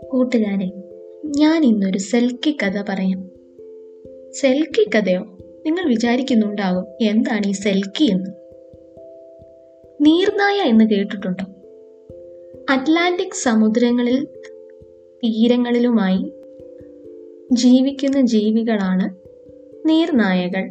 കൂട്ടുകാരെ ഞാൻ ഇന്നൊരു സെൽക്കി കഥ പറയാം സെൽക്കി കഥയോ നിങ്ങൾ വിചാരിക്കുന്നുണ്ടാകും എന്താണ് ഈ സെൽക്കി എന്ന് നീർനായ എന്ന് കേട്ടിട്ടുണ്ടോ അറ്റ്ലാന്റിക് സമുദ്രങ്ങളിൽ തീരങ്ങളിലുമായി ജീവിക്കുന്ന ജീവികളാണ് നീർനായകൾ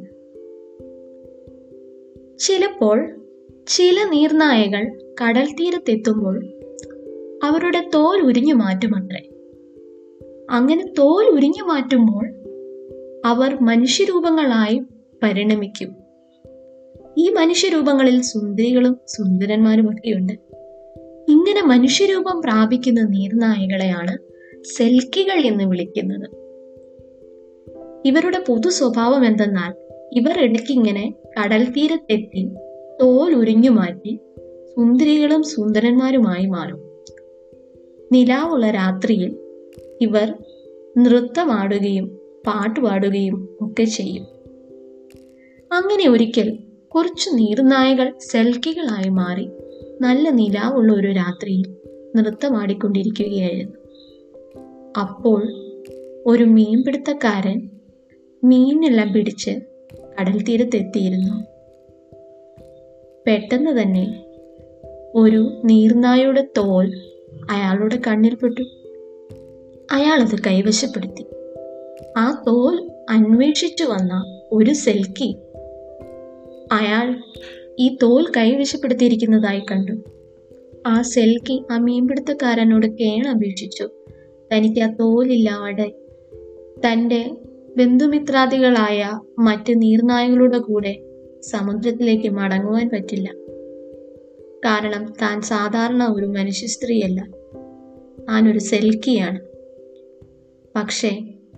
ചിലപ്പോൾ ചില നീർനായകൾ കടൽ തീരത്തെത്തുമ്പോൾ അവരുടെ തോൽ ഉരിഞ്ഞു മാറ്റുമത്രേ അങ്ങനെ തോൽ ഉരിഞ്ഞു മാറ്റുമ്പോൾ അവർ മനുഷ്യരൂപങ്ങളായി പരിണമിക്കും ഈ മനുഷ്യരൂപങ്ങളിൽ സുന്ദരികളും സുന്ദരന്മാരുമൊക്കെയുണ്ട് ഇങ്ങനെ മനുഷ്യരൂപം പ്രാപിക്കുന്ന നീർനായകളെയാണ് സെൽക്കികൾ എന്ന് വിളിക്കുന്നത് ഇവരുടെ പൊതു സ്വഭാവം എന്തെന്നാൽ ഇവർ ഇടയ്ക്കിങ്ങനെ കടൽ തീരത്തെത്തി തോൽ ഉരിഞ്ഞു മാറ്റി സുന്ദരികളും സുന്ദരന്മാരുമായി മാറും നിലാവുള്ള രാത്രിയിൽ ഇവർ നൃത്തമാടുകയും പാട്ടുപാടുകയും ഒക്കെ ചെയ്യും അങ്ങനെ ഒരിക്കൽ കുറച്ചു നീർനായകൾ സെൽക്കികളായി മാറി നല്ല നിലാവുള്ള ഒരു രാത്രിയിൽ നൃത്തമാടിക്കൊണ്ടിരിക്കുകയായിരുന്നു അപ്പോൾ ഒരു മീൻപിടുത്തക്കാരൻ മീനെല്ലാം പിടിച്ച് കടൽ തീരത്തെത്തിയിരുന്നു പെട്ടെന്ന് തന്നെ ഒരു നീർനായയുടെ തോൽ അയാളുടെ കണ്ണിൽപ്പെട്ടു അയാൾ അത് കൈവശപ്പെടുത്തി ആ തോൽ അന്വേഷിച്ചു വന്ന ഒരു സെൽക്കി അയാൾ ഈ തോൽ കൈവശപ്പെടുത്തിയിരിക്കുന്നതായി കണ്ടു ആ സെൽക്കി ആ മീൻപിടുത്തക്കാരനോട് കേണപേക്ഷിച്ചു തനിക്ക് ആ തോലില്ലാതെ തൻ്റെ ബന്ധുമിത്രാദികളായ മറ്റ് നീർനായകളുടെ കൂടെ സമുദ്രത്തിലേക്ക് മടങ്ങുവാൻ പറ്റില്ല കാരണം താൻ സാധാരണ ഒരു മനുഷ്യ സ്ത്രീയല്ല താൻ ഒരു സെൽക്കിയാണ് പക്ഷേ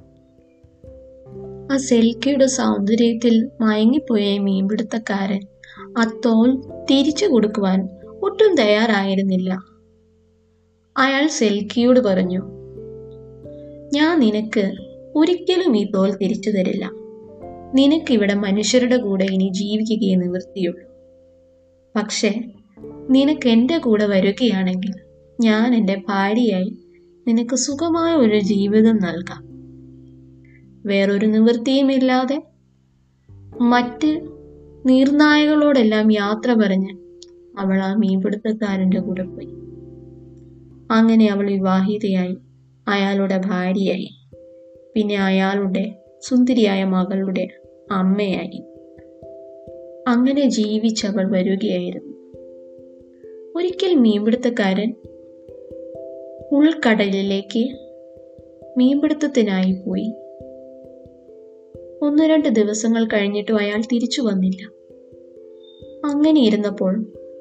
ആ സെൽക്കിയുടെ സൗന്ദര്യത്തിൽ മയങ്ങിപ്പോയ ഈ മീൻപിടുത്തക്കാരൻ ആ തോൽ തിരിച്ചു കൊടുക്കുവാൻ ഒട്ടും തയ്യാറായിരുന്നില്ല അയാൾ സെൽക്കിയോട് പറഞ്ഞു ഞാൻ നിനക്ക് ഒരിക്കലും ഈ തോൽ തിരിച്ചു തരില്ല നിനക്കിവിടെ മനുഷ്യരുടെ കൂടെ ഇനി ജീവിക്കുകയേ നിവൃത്തിയുള്ളൂ പക്ഷേ നിനക്ക് എൻ്റെ കൂടെ വരികയാണെങ്കിൽ ഞാൻ എൻ്റെ ഭാര്യയായി നിനക്ക് സുഖമായ ഒരു ജീവിതം നൽകാം വേറൊരു നിവൃത്തിയുമില്ലാതെ മറ്റ് നീർനായകളോടെല്ലാം യാത്ര പറഞ്ഞ് അവൾ ആ മീൻപിടുത്തക്കാരൻ്റെ കൂടെ പോയി അങ്ങനെ അവൾ വിവാഹിതയായി അയാളുടെ ഭാര്യയായി പിന്നെ അയാളുടെ സുന്ദരിയായ മകളുടെ അമ്മയായി അങ്ങനെ ജീവിച്ചവൾ വരികയായിരുന്നു ഒരിക്കൽ മീൻപിടുത്തക്കാരൻ ഉൾക്കടലിലേക്ക് മീൻപിടുത്തത്തിനായി പോയി ഒന്ന് രണ്ട് ദിവസങ്ങൾ കഴിഞ്ഞിട്ടും അയാൾ തിരിച്ചു വന്നില്ല അങ്ങനെ ഇരുന്നപ്പോൾ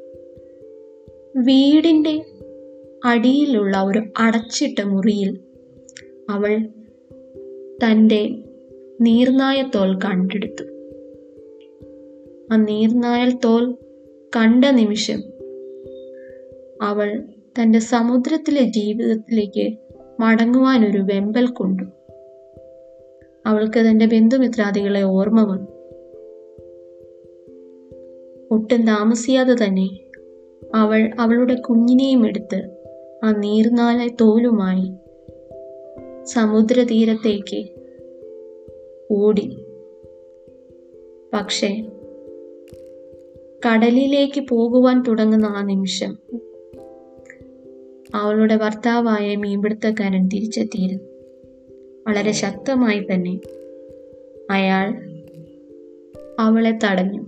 വീടിന്റെ അടിയിലുള്ള ഒരു അടച്ചിട്ട മുറിയിൽ അവൾ തൻ്റെ നീർനായത്തോൽ കണ്ടെടുത്തു ആ നീർനായൽ തോൽ കണ്ട നിമിഷം അവൾ തൻ്റെ സമുദ്രത്തിലെ ജീവിതത്തിലേക്ക് മടങ്ങുവാൻ ഒരു വെമ്പൽ കൊണ്ടു അവൾക്ക് തൻ്റെ ബന്ധുമിത്രാദികളെ ഓർമ്മ വന്നു ഒട്ടും താമസിയാതെ തന്നെ അവൾ അവളുടെ കുഞ്ഞിനെയും എടുത്ത് ആ നീർനായ തോലുമായി സമുദ്രതീരത്തേക്ക് ഓടി പക്ഷേ കടലിലേക്ക് പോകുവാൻ തുടങ്ങുന്ന ആ നിമിഷം അവളുടെ ഭർത്താവായ മീൻപിടുത്തക്കാരൻ തിരിച്ചെത്തിയിരുന്നു വളരെ ശക്തമായി തന്നെ അയാൾ അവളെ തടഞ്ഞു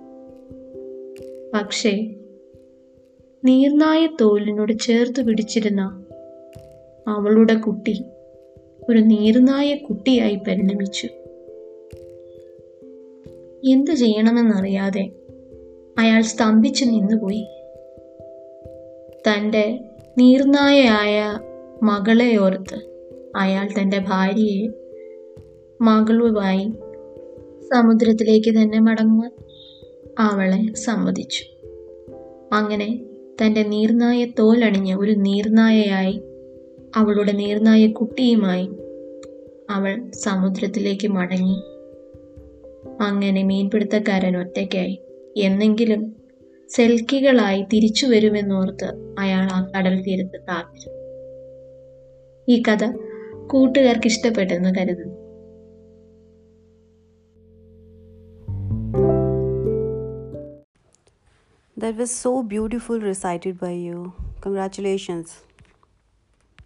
പക്ഷേ നീർനായ തോലിനോട് ചേർത്ത് പിടിച്ചിരുന്ന അവളുടെ കുട്ടി ഒരു നീർനായ കുട്ടിയായി പരിണമിച്ചു എന്തു ചെയ്യണമെന്നറിയാതെ അയാൾ സ്തംഭിച്ചു നിന്നുപോയി തൻ്റെ നീർനായയായ മകളെ ഓർത്ത് അയാൾ തൻ്റെ ഭാര്യയെ മകളുമായി സമുദ്രത്തിലേക്ക് തന്നെ മടങ്ങുവാൻ അവളെ സമ്മതിച്ചു അങ്ങനെ തൻ്റെ നീർനായ തോലണിഞ്ഞ ഒരു നീർനായയായി അവളുടെ നീർനായ കുട്ടിയുമായി അവൾ സമുദ്രത്തിലേക്ക് മടങ്ങി അങ്ങനെ മീൻപിടുത്തക്കാരൻ ഒറ്റയ്ക്കായി എന്നെങ്കിലും സെൽക്കികളായി തിരിച്ചു വരുമെന്നോർത്ത് അയാൾ ആ കടൽ തീരത്ത് കാത്തിരുന്നു ഈ കഥ കൂട്ടുകാർക്ക് ഇഷ്ടപ്പെട്ടെന്ന് കരുതുന്നു That was so beautiful recited by you. Congratulations.